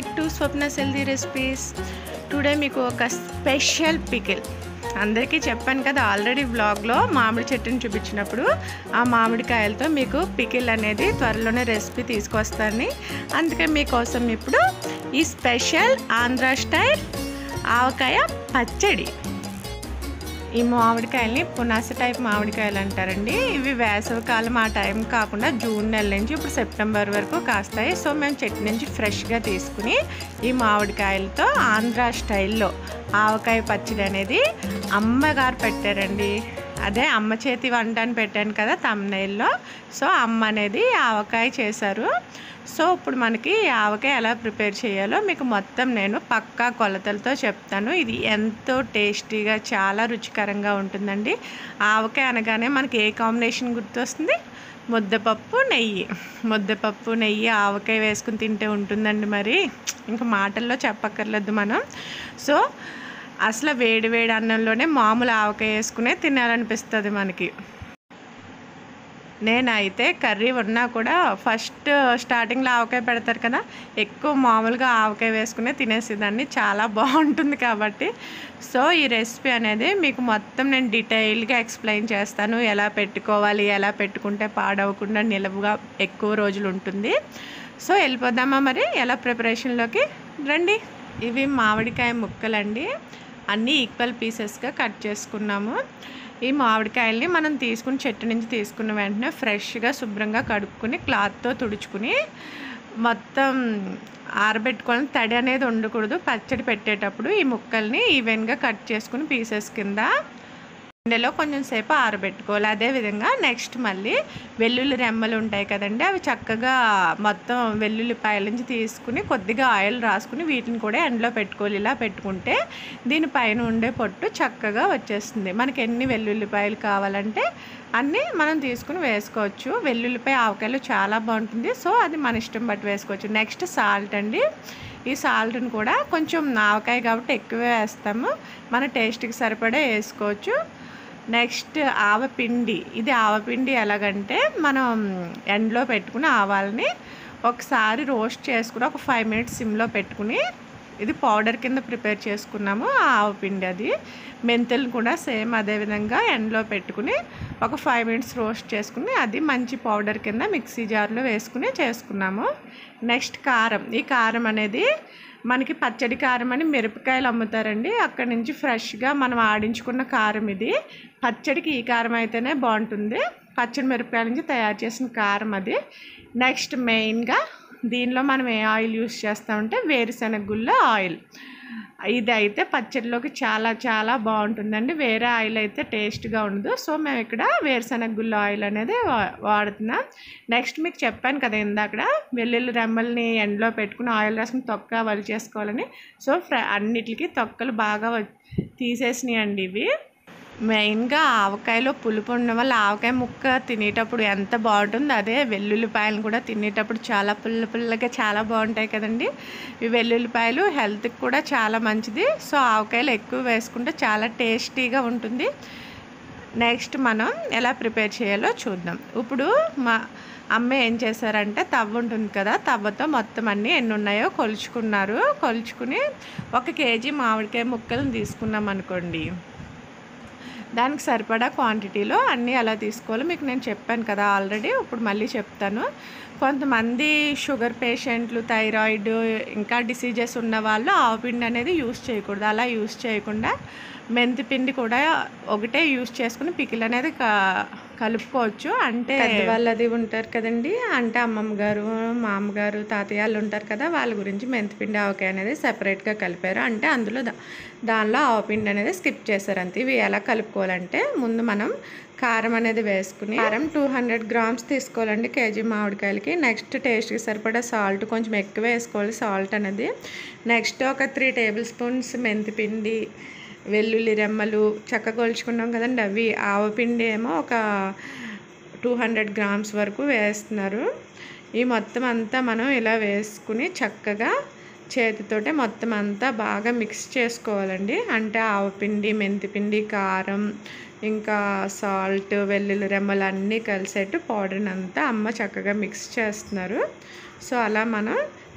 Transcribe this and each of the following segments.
back to Swapna healthy recipes today మీకు ఒక special pickle అందరికీ చెప్పాను కదా ఆల్రెడీ బ్లాగ్లో మామిడి చెట్టుని చూపించినప్పుడు ఆ మామిడికాయలతో మీకు పికిల్ అనేది త్వరలోనే రెసిపీ తీసుకొస్తాను అందుకే మీకోసం ఇప్పుడు ఈ స్పెషల్ ఆంధ్ర స్టైల్ ఆవకాయ పచ్చడి ఈ మామిడికాయల్ని పునాస టైప్ మామిడికాయలు అంటారండి ఇవి వేసవికాలం ఆ టైం కాకుండా జూన్ నెల నుంచి ఇప్పుడు సెప్టెంబర్ వరకు కాస్తాయి సో మేము చెట్టు నుంచి ఫ్రెష్గా తీసుకుని ఈ మామిడికాయలతో ఆంధ్ర స్టైల్లో ఆవకాయ పచ్చడి అనేది అమ్మగారు పెట్టారండి అదే అమ్మ చేతి వంట అని పెట్టాను కదా తమ్నైల్లో సో అమ్మ అనేది ఆవకాయ చేశారు సో ఇప్పుడు మనకి ఈ ఆవకాయ ఎలా ప్రిపేర్ చేయాలో మీకు మొత్తం నేను పక్కా కొలతలతో చెప్తాను ఇది ఎంతో టేస్టీగా చాలా రుచికరంగా ఉంటుందండి ఆవకాయ అనగానే మనకి ఏ కాంబినేషన్ గుర్తొస్తుంది ముద్దపప్పు నెయ్యి ముద్దపప్పు నెయ్యి ఆవకాయ వేసుకుని తింటే ఉంటుందండి మరి ఇంకా మాటల్లో చెప్పక్కర్లేదు మనం సో అసలు వేడి వేడి అన్నంలోనే మామూలు ఆవకాయ వేసుకునే తినాలనిపిస్తుంది మనకి నేనైతే కర్రీ ఉన్నా కూడా ఫస్ట్ స్టార్టింగ్లో ఆవకాయ పెడతారు కదా ఎక్కువ మామూలుగా ఆవకాయ వేసుకునే తినేసేదాన్ని చాలా బాగుంటుంది కాబట్టి సో ఈ రెసిపీ అనేది మీకు మొత్తం నేను డీటెయిల్గా ఎక్స్ప్లెయిన్ చేస్తాను ఎలా పెట్టుకోవాలి ఎలా పెట్టుకుంటే పాడవకుండా నిలవుగా ఎక్కువ రోజులు ఉంటుంది సో వెళ్ళిపోదామా మరి ఎలా ప్రిపరేషన్లోకి రండి ఇవి మామిడికాయ ముక్కలండి అన్నీ ఈక్వల్ పీసెస్గా కట్ చేసుకున్నాము ఈ మామిడికాయల్ని మనం తీసుకుని చెట్టు నుంచి తీసుకున్న వెంటనే ఫ్రెష్గా శుభ్రంగా కడుక్కుని క్లాత్తో తుడుచుకుని మొత్తం ఆరబెట్టుకొని తడి అనేది ఉండకూడదు పచ్చడి పెట్టేటప్పుడు ఈ ముక్కల్ని ఈవెన్గా కట్ చేసుకుని పీసెస్ కింద ఎండలో కొంచెం సేపు ఆరబెట్టుకోవాలి అదేవిధంగా నెక్స్ట్ మళ్ళీ వెల్లుల్లి రెమ్మలు ఉంటాయి కదండి అవి చక్కగా మొత్తం వెల్లుల్లిపాయల నుంచి తీసుకుని కొద్దిగా ఆయిల్ రాసుకుని వీటిని కూడా ఎండలో పెట్టుకోవాలి ఇలా పెట్టుకుంటే దీనిపైన ఉండే పొట్టు చక్కగా వచ్చేస్తుంది మనకి ఎన్ని వెల్లుల్లిపాయలు కావాలంటే అన్నీ మనం తీసుకుని వేసుకోవచ్చు వెల్లుల్లిపాయ ఆవకాయలు చాలా బాగుంటుంది సో అది మన ఇష్టం బట్టి వేసుకోవచ్చు నెక్స్ట్ సాల్ట్ అండి ఈ సాల్ట్ని కూడా కొంచెం ఆవకాయ కాబట్టి ఎక్కువే వేస్తాము మన టేస్ట్కి సరిపడే వేసుకోవచ్చు నెక్స్ట్ ఆవపిండి ఇది ఆవపిండి ఎలాగంటే మనం ఎండలో పెట్టుకుని ఆవాలని ఒకసారి రోస్ట్ చేసుకుని ఒక ఫైవ్ మినిట్స్ సిమ్లో పెట్టుకుని ఇది పౌడర్ కింద ప్రిపేర్ చేసుకున్నాము ఆ ఆవపిండి అది మెంతులు కూడా సేమ్ అదే విధంగా ఎండలో పెట్టుకుని ఒక ఫైవ్ మినిట్స్ రోస్ట్ చేసుకుని అది మంచి పౌడర్ కింద మిక్సీ జార్లో వేసుకుని చేసుకున్నాము నెక్స్ట్ కారం ఈ కారం అనేది మనకి పచ్చడి కారం అని మిరపకాయలు అమ్ముతారండి అక్కడ నుంచి ఫ్రెష్గా మనం ఆడించుకున్న కారం ఇది పచ్చడికి ఈ కారం అయితేనే బాగుంటుంది పచ్చడి మిరపకాయల నుంచి తయారు చేసిన కారం అది నెక్స్ట్ మెయిన్గా దీనిలో మనం ఏ ఆయిల్ యూస్ చేస్తామంటే వేరుశనగ గుళ్ళ ఆయిల్ ఇది అయితే పచ్చడిలోకి చాలా చాలా బాగుంటుందండి వేరే ఆయిల్ అయితే టేస్ట్గా ఉండదు సో మేము ఇక్కడ వేరుశనగ గుళ్ళ ఆయిల్ అనేది వా- వాడుతున్నాం నెక్స్ట్ మీకు చెప్పాను కదా ఇందాక వెల్లుల్లి రెమ్మల్ని ఎండలో పెట్టుకుని ఆయిల్ రాసుకుని తొక్క వలి చేసుకోవాలని సో ఫ్ర అన్నిటికీ తొక్కలు బాగా వ- తీసేసినాయండి ఇవి మెయిన్గా ఆవకాయలో పులుపు ఉండడం వల్ల ఆవకాయ ముక్క తినేటప్పుడు ఎంత బాగుంటుందో అదే వెల్లుల్లిపాయలు కూడా తినేటప్పుడు చాలా పుల్ల పుల్లగా చాలా బాగుంటాయి కదండి ఈ వెల్లుల్లిపాయలు హెల్త్కి కూడా చాలా మంచిది సో ఆవకాయలు ఎక్కువ వేసుకుంటే చాలా టేస్టీగా ఉంటుంది నెక్స్ట్ మనం ఎలా ప్రిపేర్ చేయాలో చూద్దాం ఇప్పుడు మా అమ్మ ఏం చేశారంటే తవ్వ ఉంటుంది కదా తవ్వతో మొత్తం అన్నీ ఎన్ని ఉన్నాయో కొలుచుకున్నారు కొలుచుకుని ఒక కేజీ మామిడికాయ ముక్కలను తీసుకున్నాం అనుకోండి దానికి సరిపడా క్వాంటిటీలో అన్నీ అలా తీసుకోవాలి మీకు నేను చెప్పాను కదా ఆల్రెడీ ఇప్పుడు మళ్ళీ చెప్తాను కొంతమంది షుగర్ పేషెంట్లు థైరాయిడ్ ఇంకా డిసీజెస్ ఉన్న వాళ్ళు ఆవు పిండి అనేది యూస్ చేయకూడదు అలా యూస్ చేయకుండా మెంతి పిండి కూడా ఒకటే యూస్ చేసుకుని పికిల్ అనేది క- కలుపుకోవచ్చు అంటే వాళ్ళు అది ఉంటారు కదండి అంటే అమ్మమ్మ గారు మా అమ్మగారు తాతయ్య వాళ్ళు ఉంటారు కదా వాళ్ళ గురించి మెంతిపిండి ఆవకాయ అనేది సెపరేట్గా కలిపారు అంటే అందులో దా- దానిలో ఆవపిండి అనేది స్కిప్ చేశారు అంతే ఇవి ఎలా కలుపుకోవాలంటే ముందు మనం కారం అనేది వేసుకుని కారం టూ హండ్రెడ్ గ్రామ్స్ తీసుకోవాలండి కేజీ మామిడికాయలకి నెక్స్ట్ టేస్ట్కి సరిపడా సాల్ట్ కొంచెం ఎక్కువ వేసుకోవాలి సాల్ట్ అనేది నెక్స్ట్ ఒక త్రీ టేబుల్ స్పూన్స్ మెంతిపిండి వెల్లుల్లి రెమ్మలు చక్క కొలుచుకున్నాం కదండి అవి ఆవపిండి ఏమో ఒక టూ హండ్రెడ్ గ్రామ్స్ వరకు వేస్తున్నారు ఈ మొత్తం అంతా మనం ఇలా వేసుకుని చక్కగా చేతితోటే మొత్తం అంతా బాగా మిక్స్ చేసుకోవాలండి అంటే ఆవపిండి మెంతిపిండి కారం ఇంకా సాల్ట్ వెల్లుల్లి రెమ్మలు అన్నీ కలిసేట్టు పౌడర్ని అంతా అమ్మ చక్కగా మిక్స్ చేస్తున్నారు సో అలా మనం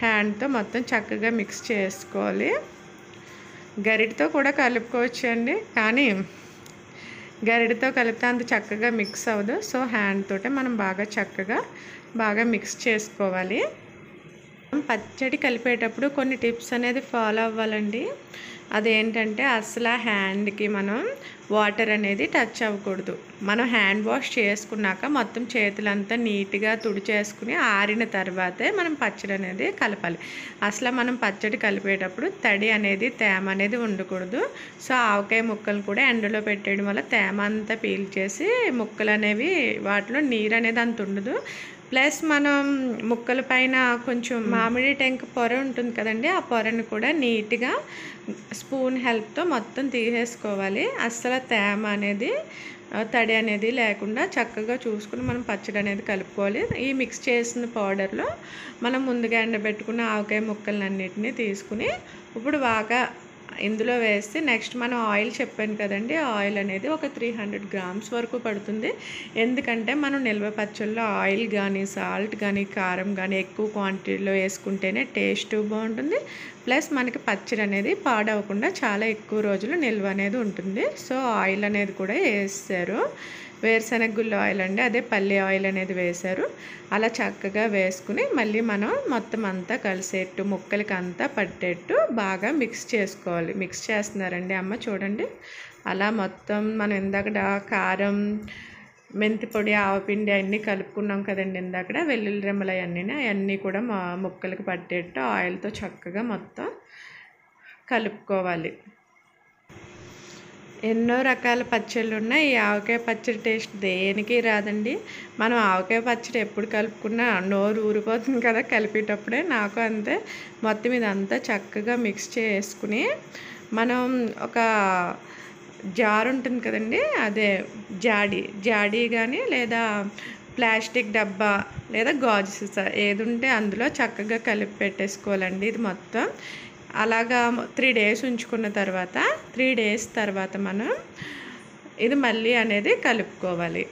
హ్యాండ్తో మొత్తం చక్కగా మిక్స్ చేసుకోవాలి గరిటతో కూడా కలుపుకోవచ్చు అండి కానీ గరిటతో కలిపితే అంత చక్కగా మిక్స్ అవ్వదు సో హ్యాండ్ తోటే మనం బాగా చక్కగా బాగా మిక్స్ చేసుకోవాలి పచ్చడి కలిపేటప్పుడు కొన్ని టిప్స్ అనేది ఫాలో అవ్వాలండి అదేంటంటే అసలు హ్యాండ్కి మనం వాటర్ అనేది టచ్ అవ్వకూడదు మనం హ్యాండ్ వాష్ చేసుకున్నాక మొత్తం చేతులంతా నీట్గా తుడిచేసుకుని ఆరిన తర్వాతే మనం పచ్చడి అనేది కలపాలి అసలు మనం పచ్చడి కలిపేటప్పుడు తడి అనేది తేమ అనేది ఉండకూడదు సో ఆవకాయ ముక్కలు కూడా ఎండలో పెట్టేయడం వల్ల తేమ అంతా పీల్చేసి ముక్కలు అనేవి వాటిలో నీరు అనేది అంత ఉండదు ప్లస్ మనం ముక్కల పైన కొంచెం మామిడి టెంక పొర ఉంటుంది కదండి ఆ పొరను కూడా నీట్గా స్పూన్ హెల్ప్తో మొత్తం తీసేసుకోవాలి అస్సలు తేమ అనేది ఆ, తడి అనేది లేకుండా చక్కగా చూసుకుని మనం పచ్చడి అనేది కలుపుకోవాలి ఈ మిక్స్ చేసిన పౌడర్లో మనం ముందుగా ఎండబెట్టుకున్న ఆవకాయ ముక్కలన్నిటిని తీసుకుని ఇప్పుడు బాగా ఇందులో వేస్తే నెక్స్ట్ మనం ఆయిల్ చెప్పాను కదండి ఆయిల్ అనేది ఒక త్రీ హండ్రెడ్ గ్రామ్స్ వరకు పడుతుంది ఎందుకంటే మనం నిల్వ పచ్చళ్ళలో ఆయిల్ కానీ సాల్ట్ కానీ కారం కానీ ఎక్కువ క్వాంటిటీలో వేసుకుంటేనే టేస్ట్ బాగుంటుంది ప్లస్ మనకి పచ్చడి అనేది పాడవకుండా చాలా ఎక్కువ రోజులు నిల్వ అనేది ఉంటుంది సో ఆయిల్ అనేది కూడా వేస్తారు వేరుశనగ గుళ్ళు ఆయిల్ అండి అదే పల్లి ఆయిల్ అనేది వేశారు అలా చక్కగా వేసుకుని మళ్ళీ మనం మొత్తం అంతా కలిసేట్టు ముక్కలకి అంతా పట్టేట్టు బాగా మిక్స్ చేసుకోవాలి మిక్స్ చేస్తున్నారండి అమ్మ చూడండి అలా మొత్తం మనం ఇందాక కారం మెంతి పొడి ఆవపిండి అన్నీ కలుపుకున్నాం కదండి ఇందాక వెల్లుల్లి రెమ్మలు అవన్నీ అవన్నీ కూడా మా ముక్కలకి పట్టేట్టు ఆయిల్తో చక్కగా మొత్తం కలుపుకోవాలి ఎన్నో రకాల పచ్చళ్ళు ఉన్నాయి ఈ ఆవకాయ పచ్చడి టేస్ట్ దేనికి రాదండి మనం ఆవకాయ పచ్చడి ఎప్పుడు కలుపుకున్నా నోరు ఊరిపోతుంది కదా కలిపేటప్పుడే నాకు అంతే మొత్తం ఇదంతా చక్కగా మిక్స్ చేసుకుని మనం ఒక జార్ ఉంటుంది కదండి అదే జాడీ జాడీ కానీ లేదా ప్లాస్టిక్ డబ్బా లేదా గాజు సీసా ఏది ఉంటే అందులో చక్కగా కలిపి పెట్టేసుకోవాలండి ఇది మొత్తం అలాగా త్రీ డేస్ ఉంచుకున్న తర్వాత త్రీ డేస్ తర్వాత మనం ఇది మళ్ళీ అనేది కలుపుకోవాలి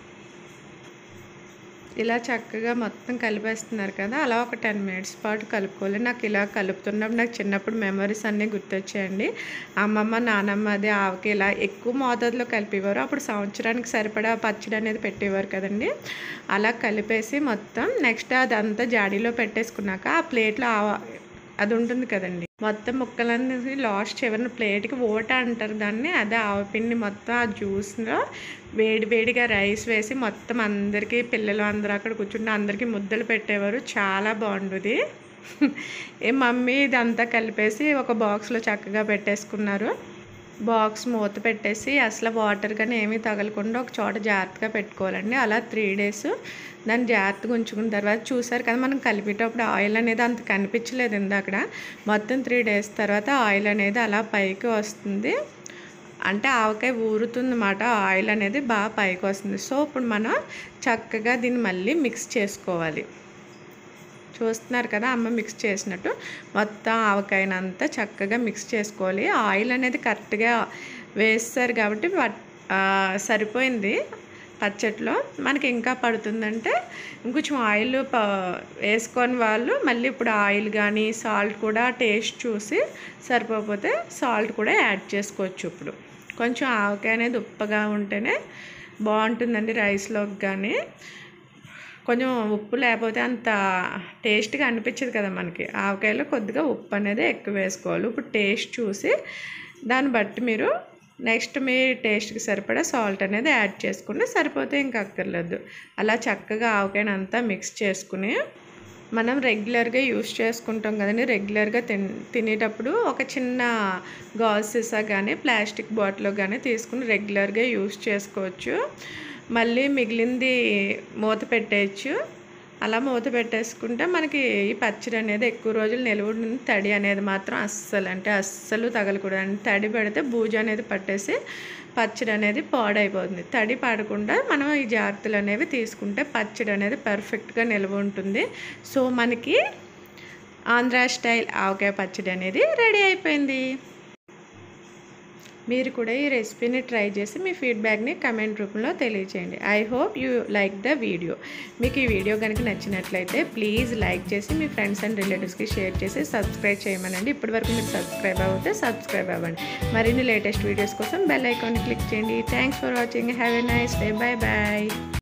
ఇలా చక్కగా మొత్తం కలిపేస్తున్నారు కదా అలా ఒక టెన్ మినిట్స్ పాటు కలుపుకోవాలి నాకు ఇలా కలుపుతున్నప్పుడు నాకు చిన్నప్పుడు మెమరీస్ అన్నీ గుర్తొచ్చాయండి అమ్మమ్మ నానమ్మ అది ఆవకి ఇలా ఎక్కువ మోతాదులో కలిపేవారు అప్పుడు సంవత్సరానికి సరిపడా పచ్చడి అనేది పెట్టేవారు కదండి అలా కలిపేసి మొత్తం నెక్స్ట్ అదంతా జాడీలో పెట్టేసుకున్నాక ఆ ప్లేట్లో ఆవ అది ఉంటుంది కదండి మొత్తం ముక్కలన్నీ లాస్ట్ చివరిన ప్లేట్కి ఓట అంటారు దాన్ని అదే ఆవపిండి మొత్తం ఆ జ్యూస్లో వేడి వేడిగా రైస్ వేసి మొత్తం అందరికీ పిల్లలు అందరూ అక్కడ కూర్చుంటే అందరికీ ముద్దలు పెట్టేవారు చాలా బాగుంటుంది ఏ మమ్మీ ఇదంతా కలిపేసి ఒక బాక్స్లో చక్కగా పెట్టేసుకున్నారు బాక్స్ మూత పెట్టేసి అసలు వాటర్ కానీ ఏమీ తగలకుండా ఒక చోట జాగ్రత్తగా పెట్టుకోవాలండి అలా త్రీ డేస్ దాన్ని జాగ్రత్తగా ఉంచుకున్న తర్వాత చూసారు కదా మనం కలిపేటప్పుడు ఆయిల్ అనేది అంత కనిపించలేదు ఇందాక మొత్తం త్రీ డేస్ తర్వాత ఆయిల్ అనేది అలా పైకి వస్తుంది అంటే ఆవకాయ ఊరుతుంది అన్నమాట ఆయిల్ అనేది బాగా పైకి వస్తుంది సో ఇప్పుడు మనం చక్కగా దీన్ని మళ్ళీ మిక్స్ చేసుకోవాలి చూస్తున్నారు కదా అమ్మ మిక్స్ చేసినట్టు మొత్తం ఆవకాయనంతా చక్కగా మిక్స్ చేసుకోవాలి ఆయిల్ అనేది కరెక్ట్గా వేస్తారు కాబట్టి పట్- ఆ, సరిపోయింది పచ్చట్లో మనకి ఇంకా పడుతుందంటే ఇంకొంచెం ఆయిల్ ప వేసుకొని వాళ్ళు మళ్ళీ ఇప్పుడు ఆయిల్ కానీ సాల్ట్ కూడా టేస్ట్ చూసి సరిపోతే సాల్ట్ కూడా యాడ్ చేసుకోవచ్చు ఇప్పుడు కొంచెం ఆవకాయ అనేది ఉప్పగా ఉంటేనే బాగుంటుందండి రైస్లోకి కానీ కొంచెం ఉప్పు లేకపోతే అంత టేస్ట్గా అనిపించదు కదా మనకి ఆవకాయలో కొద్దిగా ఉప్పు అనేది ఎక్కువ వేసుకోవాలి ఇప్పుడు టేస్ట్ చూసి దాన్ని బట్టి మీరు నెక్స్ట్ మీ టేస్ట్కి సరిపడా సాల్ట్ అనేది యాడ్ చేసుకుని సరిపోతే ఇంకా అక్కర్లేదు అలా చక్కగా ఆవకాయని అంతా మిక్స్ చేసుకుని మనం రెగ్యులర్గా యూస్ చేసుకుంటాం కదండి రెగ్యులర్గా తిన్ తినేటప్పుడు ఒక చిన్న గాజు సీసా కానీ ప్లాస్టిక్ బాటిల్ కానీ తీసుకుని రెగ్యులర్గా యూస్ చేసుకోవచ్చు మళ్ళీ మిగిలింది మూత పెట్టేయచ్చు అలా మూత పెట్టేసుకుంటే మనకి ఈ పచ్చడి అనేది ఎక్కువ రోజులు నిల్వ ఉంటుంది తడి అనేది మాత్రం అస్సలు అంటే అస్సలు తగలకూడదు అంటే తడి పెడితే బూజు అనేది పట్టేసి పచ్చడి అనేది పాడైపోతుంది తడి పడకుండా మనం ఈ జాగ్రత్తలు అనేవి తీసుకుంటే పచ్చడి అనేది పర్ఫెక్ట్గా నిల్వ ఉంటుంది సో మనకి ఆంధ్ర స్టైల్ ఆవకాయ పచ్చడి అనేది రెడీ అయిపోయింది మీరు కూడా ఈ రెసిపీని ట్రై చేసి మీ ఫీడ్బ్యాక్ని కమెంట్ రూపంలో తెలియచేయండి I hope you like the video మీకు ఈ వీడియో కనుక నచ్చినట్లయితే ప్లీజ్ లైక్ చేసి మీ ఫ్రెండ్స్ అండ్ రిలేటివ్స్కి షేర్ చేసి సబ్స్క్రైబ్ చేయమనండి ఇప్పటివరకు మీరు సబ్స్క్రైబ్ అవుతే సబ్స్క్రైబ్ అవ్వండి మరిన్ని లేటెస్ట్ వీడియోస్ కోసం బెల్ ఐకాన్ని క్లిక్ చేయండి thanks for watching have a nice day bye bye